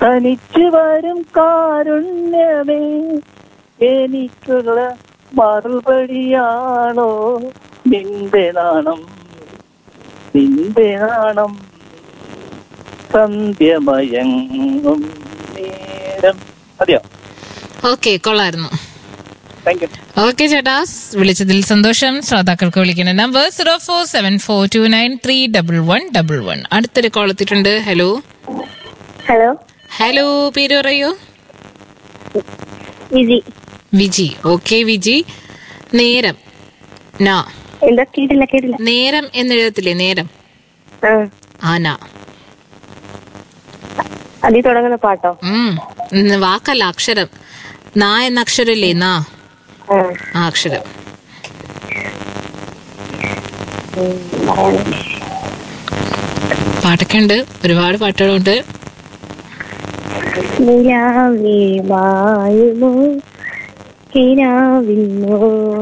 തനിച്ചു വരും കാരുണ്യമേ എനിക്കുള്ള മറുപടിയാണോ നിന്റെ നാണം നിന്റെ നാണം സന്ധ്യമയങ്ങും നേരം മതിയോ ഓക്കെ കൊള്ളായിരുന്നു താങ്ക് യു ഓക്കെ ചേട്ടാ വിളിച്ചതിൽ സന്തോഷം ശ്രോതാക്കൾക്ക് വിളിക്കുന്ന number zero four seven four two nine three double one double one അടുത്തൊരു കോൾ എത്തിയിട്ടുണ്ട് ഹലോ ഹലോ ഹലോ പേര് പറയൂ വിജി വിജി ഓക്കെ വിജി നേരം നാ എന്താ കേട്ടില്ല കേട്ടില്ല നേരം എന്നെഴുതത്തില്ലേ നേരം ആ ആന അതിൽ തുടങ്ങുന്ന പാട്ടോ ഉം ഇന്ന് വാക്കല്ല അക്ഷരം നാ എന്ന അക്ഷരമില്ലേ നാ ആ ആ അക്ഷരം ഉം, പറയാം. പാട്ടൊക്കെ ഉണ്ട് ഒരുപാട് പാട്ടുകളുണ്ട് നിലാവേ വായുമോ കിനാവിന്നോ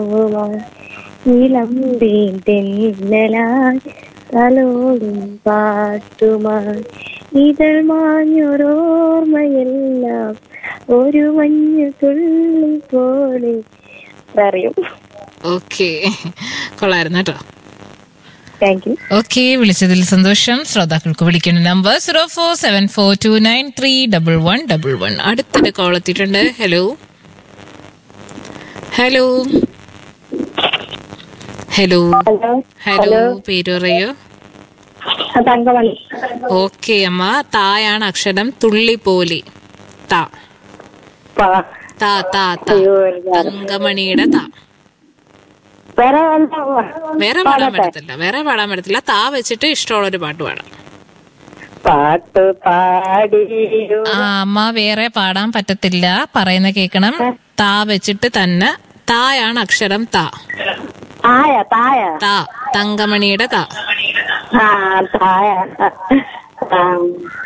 ഇളം തെന്നലായി തലോടും പാട്ടുമായി ഇതൾ മാഞ്ഞൊരോർമ്മയെല്ലാം ഒരു മഞ്ഞു തുള്ളി പോലെ അറിയും ഓക്കെ കൊള്ളായിരുന്നു കേട്ടോ താങ്ക് യു ഓക്കെ വിളിച്ചതിൽ സന്തോഷം ശ്രോതാക്കൾക്ക് വിളിക്കുന്ന number zero four seven four two nine three double one double one അടുത്തൊരു കോൾ എത്തിയിട്ടുണ്ട് hello hello hello hello hello പേര് പറയൂ തങ്കമണി ഓക്കെ അമ്മ തായാണ് അക്ഷരം തുള്ളി പോലെ താ പാ- താ താ താ അയ്യോ, എനിക്ക് തങ്കമണിയുടെ താ വേറെ എന്താ വേറെ പാടാൻ പറ്റത്തില്ല വേറെ പാടാൻ പറ്റത്തില്ല താ വെച്ചിട്ട് ഇഷ്ടമുള്ള ഒരു പാട്ട് പാടാം പാട്ട് പാടിയോ ആ അമ്മ വേറെ പാടാൻ പറ്റത്തില്ല പറയുന്ന കേക്കണം താ വെച്ചിട്ട് തന്നെ തായാണ് അക്ഷരം താ തായ തായ താ തങ്കമണിയുടെ താ ആ തായ ആം.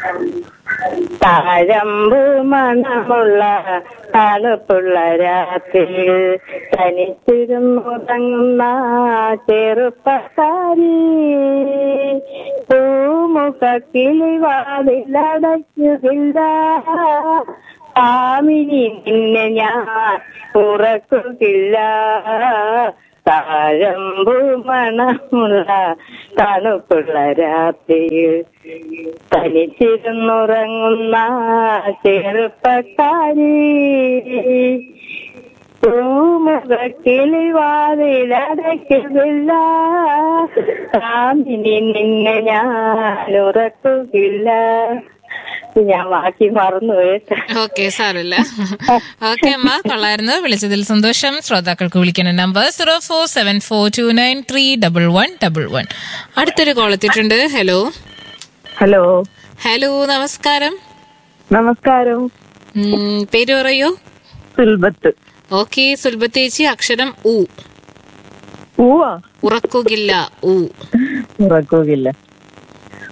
താഴമ്പ് മണമുള്ള തണുപ്പുള്ള രാത്രിയിൽ തനിച്ചിരുന്നുറങ്ങുന്ന ചെറുപ്പക്കാരി പൂമുഖക്കിളി വാതിലടയ്ക്കുകില്ല ആമിനി നിന്നെ ഞാൻ ഉറക്കുകയില്ല താഴമ്പു മണമുള്ള തണുപ്പുള്ള രാത്രിയിൽ തനിച്ചിരുന്നുറങ്ങുന്ന ചെറുപ്പക്കാരി പൂമുഖക്കിളി വാതിലടയ്ക്കുന്നില്ല ആമിനി നിന്നെ ഞാൻ ഉറക്കുകയില്ല ഞാൻ ബാക്കി മറന്നു കേട്ടോ ഓക്കെ സാരമില്ല ഓക്കെ അമ്മ കൊള്ളായിരുന്നു വിളിച്ചതിൽ സന്തോഷം ശ്രോതാക്കൾക്ക് വിളിക്കുന്ന number zero four seven four two nine three double one double one അടുത്തൊരു കോൾ എത്തിയിട്ടുണ്ട് ഹലോ ഹലോ ഹലോ നമസ്കാരം നമസ്കാരം ഉം, പേര് പറയൂ സുൽബത്ത് ഓക്കെ സുൽബത്തേച്ചി അക്ഷരം ഉ പൂവാ ഉറക്കുകില്ല ഉ ഉറക്കുകയില്ല